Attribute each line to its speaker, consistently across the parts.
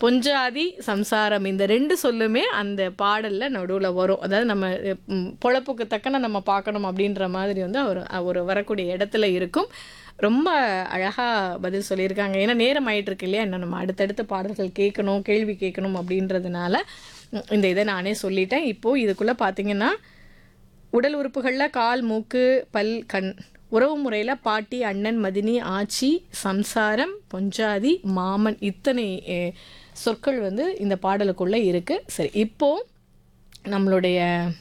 Speaker 1: பொஞ்சாதி சம்சாரம் இந்த ரெண்டு சொல்லுமே அந்த பாடல்ல நடுவுல வரும் அதாவது நம்ம ம், பொழப்புக்கு தக்கன நம்ம பார்க்கணும் அப்படின்ற மாதிரி வந்து அவர் அவர் வரக்கூடிய இடத்துல இருக்கும் ரொம்ப அழகா பதில் சொல்லியிருக்காங்க ஏன்னா நேரம் ஆயிட்டு இருக்கு இல்லையா இன்னும் நம்ம அடுத்தடுத்த பாடல்கள் கேட்கணும் கேள்வி கேட்கணும் அப்படின்றதுனால ம், இந்த இதை நானே சொல்லிட்டேன் இப்போ இதுக்குள்ள பார்த்தீங்கன்னா உடல் உறுப்புகளில் கால் மூக்கு பல் கண் உறவு முறையில் பாட்டி அண்ணன் மதினி ஆச்சி சம்சாரம் பொஞ்சாதி மாமன் இத்தனை அஹ், சொற்கள் வந்து இந்த பாடலுக்குள்ளே இருக்குது சரி இப்போ நம்மளுடைய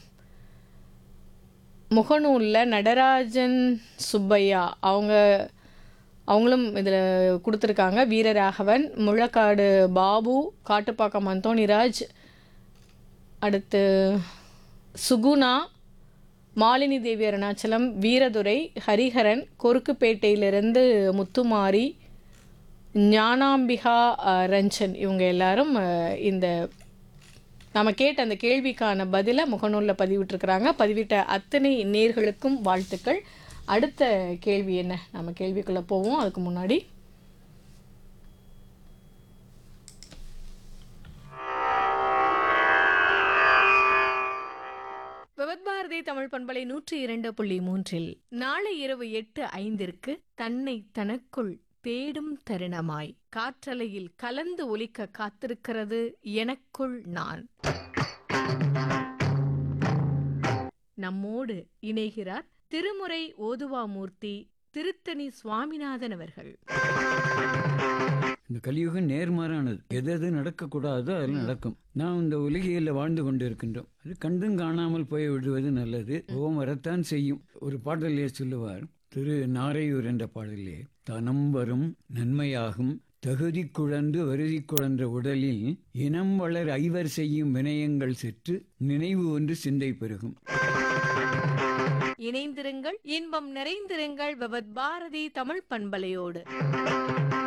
Speaker 1: முகநூலில் நடராஜன் சுப்பையா அவங்க அவங்களும் இதில் கொடுத்துருக்காங்க வீரராகவன் முழக்காடு பாபு காட்டுப்பாக்கம் அந்தோணிராஜ் அடுத்து சுகுணா மாலினி தேவி அருணாச்சலம் வீரதுரை ஹரிஹரன் கொருக்குப்பேட்டையிலிருந்து முத்துமாரி ஞானாம்பிகா அஹ், ரஞ்சன் இவங்க எல்லாரும் அஹ், இந்த நம்ம கேட்ட அந்த கேள்விக்கான பதிலை முகநூலில் பதிவிட்டிருக்கிறாங்க பதிவிட்ட அத்தனை நேர்களுக்கும் வாழ்த்துக்கள் அடுத்த கேள்வி என்ன நம்ம கேள்விக்குள்ளே போவோம் அதுக்கு முன்னாடி விவத்பாரதி தமிழ் பண்பலை நூற்றி இரண்டு புள்ளி மூன்றில் நாளை இரவு எட்டு ஐந்திற்கு தன்னை தனக்குள் தேடும் தருணமாய் காற்றலையில் கலந்து ஒலிக்க காத்திருக்கிறது எனக்குள் நான் நம்மோடு இணைகிறார் திருமுறை ஓதுவாமூர்த்தி திருத்தணி சுவாமிநாதன் அவர்கள்
Speaker 2: இந்த கலியுகம் நேர்மாறானது எது எது நடக்கக்கூடாதோ அதில் நடக்கும் நாம் இந்த உலகியல்ல வாழ்ந்து கொண்டிருக்கின்றோம் அது கண்டும் காணாமல் போய் விடுவது நல்லது கோபம் வரத்தான் செய்யும் ஒரு பாடலே சொல்லுவார் திரு நாரையூர் என்ற பாடலே தனம் வரும் நன்மையாகும் தகுதி குழந்து வருதி குழன்ற உடலில் இனம் வளர் ஐவர் செய்யும் வினயங்கள் செற்று நினைவு ஒன்று சிந்தை பெருகும்
Speaker 1: இணைந்திருங்கள் இன்பம் நிறைந்திருங்கள் விவத் பாரதி தமிழ் பண்பலையோடு